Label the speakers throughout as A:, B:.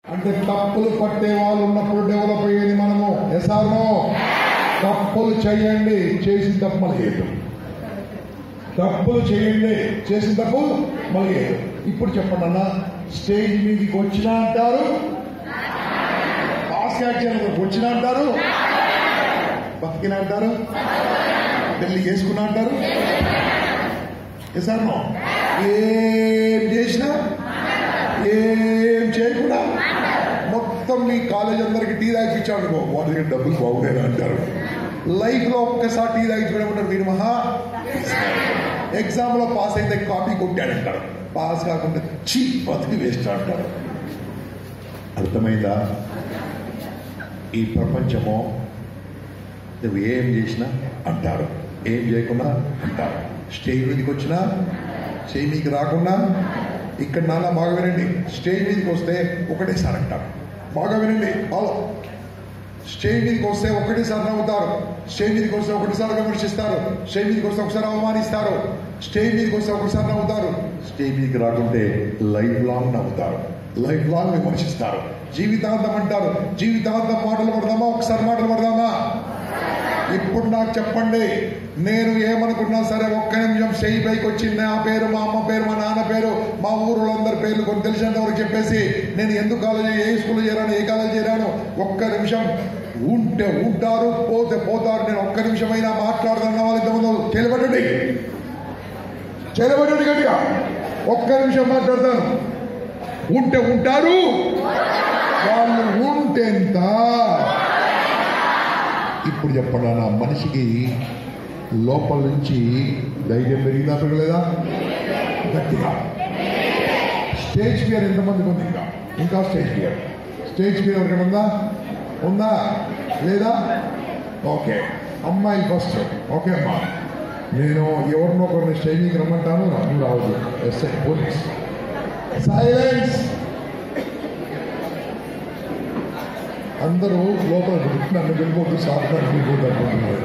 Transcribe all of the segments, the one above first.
A: అంటే తప్పులు పట్టే వాళ్ళు ఉన్నప్పుడు డెవలప్ అయ్యేది మనము ఎసార్నో తప్పులు చేయండి చేసిన తప్పు మళ్ళీ చేయడం తప్పులు చేయండి చేసిన తప్పు మళ్ళీ చేయడం ఇప్పుడు చెప్పండి అన్న స్టేజ్ మీదకి వచ్చినా అంటారు పాస్ యాక్షన్ వచ్చినా అంటారు బతికినా అంటారు పెళ్లి చేసుకున్నా అంటారు ఎసార్నో ఏం చేసినా ఏం చేయకుండా మొత్తం మీ కాలేజ్ అందరికి టీ తాగిపించాడు వాళ్ళ దగ్గర డబ్బులు బాగుండేది అంటారు లైఫ్ లో ఒక్కసారి టీ తాగించుకోవడం మీరు మహా ఎగ్జామ్ లో పాస్ అయితే కాపీ కొట్టాడంటారు పాస్ కాకుండా చీ బతికి వేస్ట్ అంటారు అర్థమైందా ఈ ప్రపంచము నువ్వు ఏం చేసినా అంటారు ఏం చేయకుండా అంటారు స్టేజ్ మీదకి వచ్చినా స్టేజ్ మీదకి రాకుండా ఇక్కడ నాన్న బాగా వినండి స్టేజ్ మీదకి వస్తే ఒకటేసారి అంటారు బాగా వినండి హలో స్టేజ్ మీదకి వస్తే ఒకటేసారి నవ్వుతారు స్టేజ్ మీదకి వస్తే ఒకటిసారి విమర్శిస్తారు స్టేజ్ మీదకి వస్తే ఒకసారి అవమానిస్తారు స్టేజ్ మీదకి వస్తే ఒకసారి నవ్వుతారు స్టేజ్ మీదకి రాకుంటే లైఫ్ లాంగ్ నవ్వుతారు లైఫ్ లాంగ్ విమర్శిస్తారు జీవితాంతం అంటారు జీవితాంతం మాటలు పడదామా ఒకసారి మాటలు పడదామా ఇప్పుడు నాకు చెప్పండి నేను ఏమనుకున్నా సరే ఒక్క నిమిషం స్టేజ్ పైకి వచ్చి నా పేరు మా అమ్మ పేరు మా నాన్న పేరు మా ఊరులందరి పేర్లు కొన్ని తెలిసినంత వరకు చెప్పేసి నేను ఎందుకు కాలేజీ ఏ స్కూల్ చేరాను ఏ కాలేజీ చేరాను ఒక్క నిమిషం ఉంటే ఉంటారు పోతే పోతారు నేను ఒక్క నిమిషమైనా మాట్లాడుతున్న వాళ్ళు ఇంతకుముందు చేయబడండి చేయబడండి గట్టిగా ఒక్క నిమిషం మాట్లాడతాను ఉంటే ఉంటారు వాళ్ళు ఉంటే ఎంత ఇప్పుడు చెప్పండి నా మనిషికి లోపల నుంచి ధైర్యం పెరిగిందా పెరగలేదా గట్టిగా స్టేజ్ ఫియర్ ఎంతమందికి ఉంది ఇంకా ఇంకా స్టేజ్ ఫియర్ స్టేజ్ ఫియర్ ఎవరికైనా ఉందా ఉందా లేదా ఓకే అమ్మాయి ఫస్ట్ ఓకే అమ్మా నేను ఎవరినో ఒకరిని స్టేజ్ మీదకి రమ్మంటాను నువ్వు రావద్దు ఎస్ఐ పోలీస్ సైలెన్స్ అందరూ లోపల నన్ను వెళ్ళిపోతూ సాధన వెళ్ళిపోతూ అనుకుంటున్నారు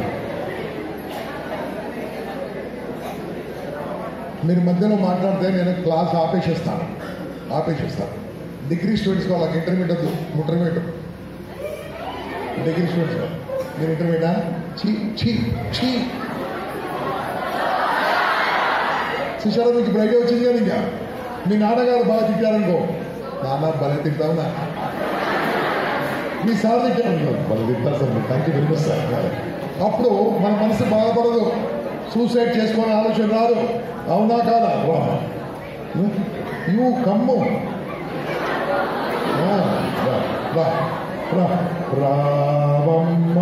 A: మీరు మధ్యలో మాట్లాడితే నేను క్లాస్ ఆపేసేస్తాను ఆపేసేస్తాను డిగ్రీ స్టూడెంట్స్ వాళ్ళకి ఇంటర్మీడియట్ వద్దు ఇంటర్మీడియట్ డిగ్రీ స్టూడెంట్స్ మీరు ఇంటర్మీడియటా చీ చీ చీ చూసారా మీకు ఇప్పుడు ఐడియా వచ్చింది కానీ ఇంకా మీ నాన్నగారు బాగా తిట్టారనుకో నాన్న భలే తింటావు నా మీ సార్ తిట్టారనుకో భలే తింటారు సార్ మీరు thank you very much sir అప్పుడు మన మనసు బాధపడదు సూసైడ్ చేసుకునే ఆలోచన రాదు అవునా కాదా రా యూ కమ్ము ఆ, రా, రా, రా, రావమ్మ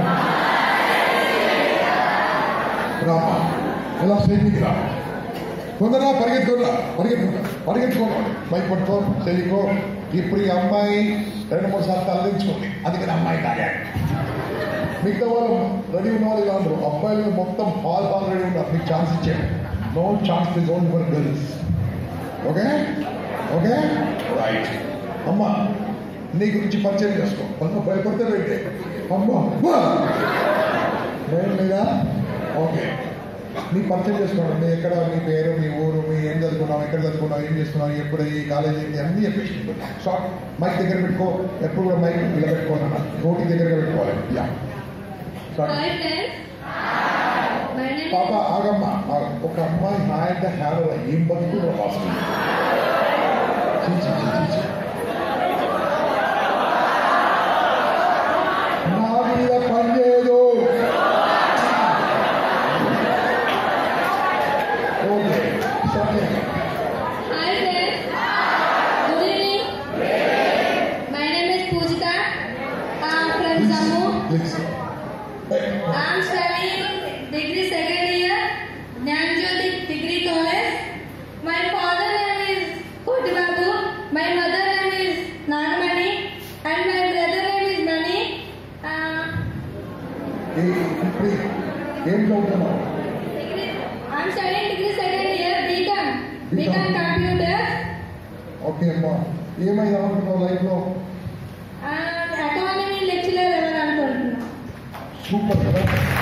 A: రామ ఎలా స్టేజ్కి రా తొందరగా పరిగెత్తుకురా పరిగెత్తుకురా పరిగెత్తుకోను బైక్ పట్టుకో చెయ్యికో ఇప్పుడు ఈ అమ్మాయి రెండు మూడు సార్లు తలదించుకుంది అందుకని అమ్మాయి తాగాడు మిగతా వాళ్ళు రెడీ ఉన్న వాళ్ళు ఇలా ఉండరు అబ్బాయిలు మొత్తం పాల్ పాల్ రెడీ ఉన్నారు మీకు ఛాన్స్ ఇచ్చాడు no chance is own for girls okay okay right అమ్మా నీ గురించి పరిచయం చేసుకో అమ్మ భయపడితే పెట్టే అమ్మ భయం లేదా ఓకే నీ పరిచయం చేసుకోండి మీ ఎక్కడ మీ పేరు మీ ఊరు మీ ఏం చదువుకున్నావు ఎక్కడ చదువుకున్నావు ఏం చేస్తున్నావు ఎప్పుడు ఈ కాలేజీ ఏంటి అన్నీ చెప్పేసి షార్ట్ మైక్ దగ్గర పెట్టుకో ఎప్పుడు కూడా మైక్ ఇలా పెట్టుకోనన్నా నోటి దగ్గరగా పెట్టుకోవాలి యా short
B: Hi friends. My name
A: పాప ఆగమ్మ ఆగు. ఒక అమ్మాయి హాయ్ అంటే హ్యాలో ఏం బతుకు రాస్తుంది చీ, చీ, చీ, చీ, చీ. నా మీద పనిచేయదు ఓకే సరే
B: Hi friends. Good evening. My name is Pujita. I'm from Jammu.
A: Please
B: I'm studying degree second year, Jnanjyoti Degree College. My father name is Koti Babu. My mother name is Nagamani. And my brother name is Mani. Uh,
A: ఇప్పుడు ఏం చదువుతున్నావు
B: degree, I'm studying degree second year, BCom.
A: BCom.
B: BCom Computer.
A: Okay అమ్మా ఏమైంది అనుకుంటున్నావు లైఫ్లో
B: And economy lecturer ఎవరు అనుకుంటున్నా
A: super కదా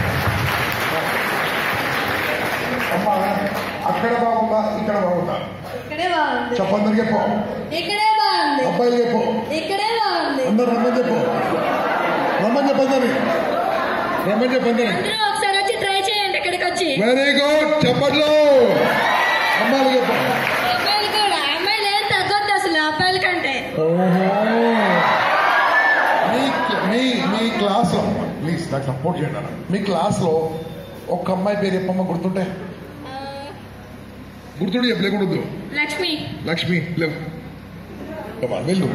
A: అమ్మా అక్కడ బాగుందా ఇక్కడ బాగుందా
B: ఇక్కడే బాగుంది
A: చెప్పందరు చెప్పు
B: ఇక్కడే బాగుంది బాగుంది
A: అబ్బాయిలు చెప్పు
B: ఇక్కడే బాగుంది
A: అందరు రమ్మని చెప్పు రమ్మని చెప్పండి రమ్మని చెప్పండి
B: అందరూ ఒకసారి వచ్చి ట్రై చేయండి ఇక్కడికి వచ్చి
A: వెరీ గుడ్ చెప్పట్లు అమ్మాయిలు చెప్పు
B: అమ్మాయిలు కూడా అమ్మాయిలు ఏం తగ్గొద్దు అసలు అబ్బాయిల కంటే
A: ఓహో మీ మీ మీ క్లాస్లో ప్లీజ్ నాకు సపోర్ట్ చేయండి అన్న. మీ క్లాస్లో ఒక్క అమ్మాయి పేరు చెప్పమ్మ గుర్తుంటే
B: ఆ,
A: గుర్తుండి చెప్పలేకూడదు
B: లక్ష్మి
A: లక్ష్మి లేవు Come on, వెళ్ళు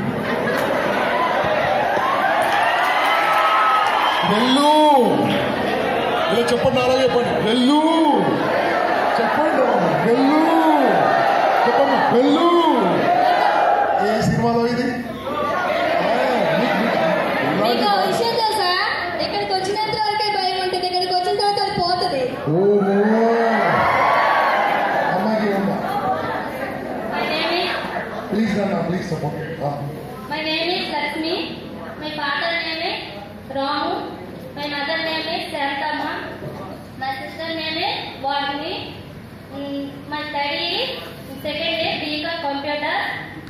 A: వెళ్ళు ఇలా చెప్పండి అలా చెప్పండి వెళ్ళు చెప్పండి వెళ్ళు చెప్పండి వెళ్ళు ఏ సినిమాలో ఇది ఆ, మీకు- మీకు
B: మీకు
A: ఇలాంటి-
B: ఒక విషయం తెలుసా ఇక్కడికి వచ్చినంత వరకే భయం ఉంటుంది ఇక్కడికి వచ్చిన తర్వాత అది పోతుంది
A: ఓహో అమ్మాయికి ఉందా
B: మై నేమ్ ఇస్
A: ప్లీజ్ అన్న please support
B: my name is Lakshmi my father name is Ramu my mother name is Shanthamma my sister name is Vani my study second year BCom computer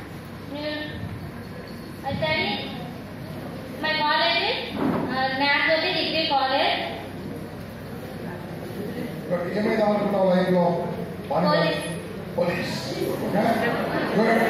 B: I study my college is uh, Gnanajyoti Degree College.
A: ఏమైనా అనుకున్నావు life లో
B: Police.
A: Police okay good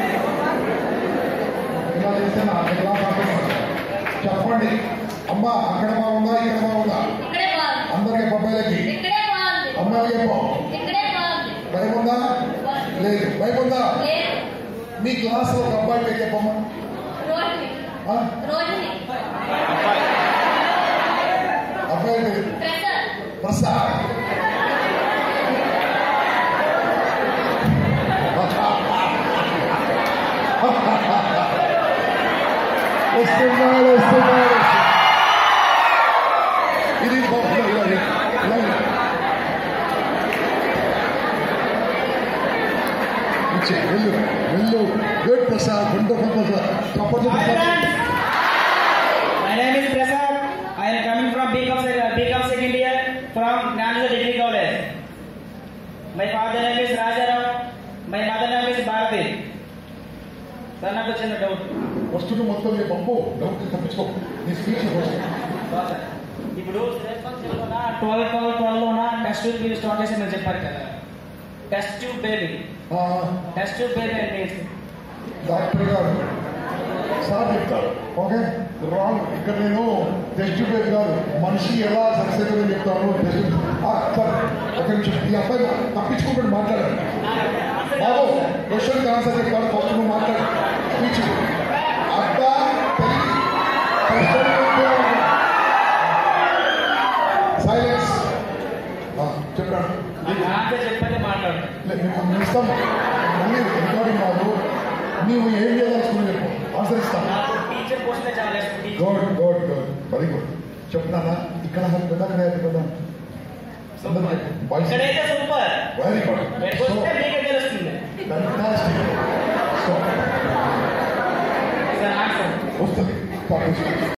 A: ఇలా చేస్తే నా ఎలా కాకుండా చెప్పండి అమ్మ అక్కడ బాగుందా ఇక్కడ బాగుందా
B: ఇక్కడే బాగుంది
A: అందరికి అబ్బాయిలకి
B: ఇక్కడే బాగుంది
A: అమ్మాయిలు చెప్పు
B: ఇక్కడే బాగుంది
A: భయం ఉందా లేదు భయం ఉందా
B: లేదు
A: మీ క్లాస్ లో ఒక అబ్బాయి పేరు చెప్పమ్మా
B: రోహిణి
A: ఆ?
B: రోహిణి
A: అబ్బాయి పేరు
B: ప్రసాద్
A: ప్రసాద్ వస్తున్నాడు వస్తున్నాడు ఇది బాగుంది, ఇలా, ఇలా, ఇలా, ఇలా. ఇచ్చే వెళ్ళు వెళ్ళు గుడ్ ప్రసాద్ వండర్ఫుల్ ప్రసాద్ చప్పట్లు
C: Hi
A: Prasad
C: friends, my name is Prasad. I am coming from BCom, sec- BCom second year from Gnanajyoti Degree College. My father name is Rajaram. My mother name is Bharati. Sir నాకు చిన్న doubt
A: వస్తున్న మొత్తం నీ పంపు doubt తప్పించుకో నీ speech
C: ఇప్పుడు twelve twelve twelve లోన test tube మీరు start చేసి మీరు చెప్పారు కదా test tube baby test tube baby అంటే
A: డాక్టర్ గారు సార్ చెప్తారు ఓకే రాంగ్ ఇక్కడ నేను టెస్ట్ పేరు కాదు మనిషి ఎలా సక్సెస్ అని చెప్తాను టెస్ట్ సార్ ఒక నిమిషం ఈ అబ్బాయి తప్పించుకుంటూ మాట్లాడారు బాబు క్వశ్చన్ ఆన్సర్ చెప్తాను ఫస్ట్ నువ్వు మాట్లాడు స్పీచ్ అత్త తల్లి సైలెన్స్ చెప్పాను
C: ఆన్సర్ చెప్పండి మాట్లాడు
A: మీకు ఇస్తాం మళ్ళీ రికార్డింగ్ కాదు నీవు ఏం చేయాల్సుకుని చెప్పు ఆన్సర్ ఇస్తాం
C: టీచర్ పోస్ట్ చాలా teacher
A: good good good very good చెప్తున్నానా ఇక్కడ హెల్ప్ అక్కడ హెల్ప్ కదా బాయ్స్
C: ఇక్కడైతే సూపర్
A: వెరీ గుడ్
C: ఎక్కడికి
A: సో
C: వస్తే మీకే తెలుస్తుంది
A: ఫ్యాంటాస్టిక్ సో
C: ఆన్సర్
A: వస్తుంది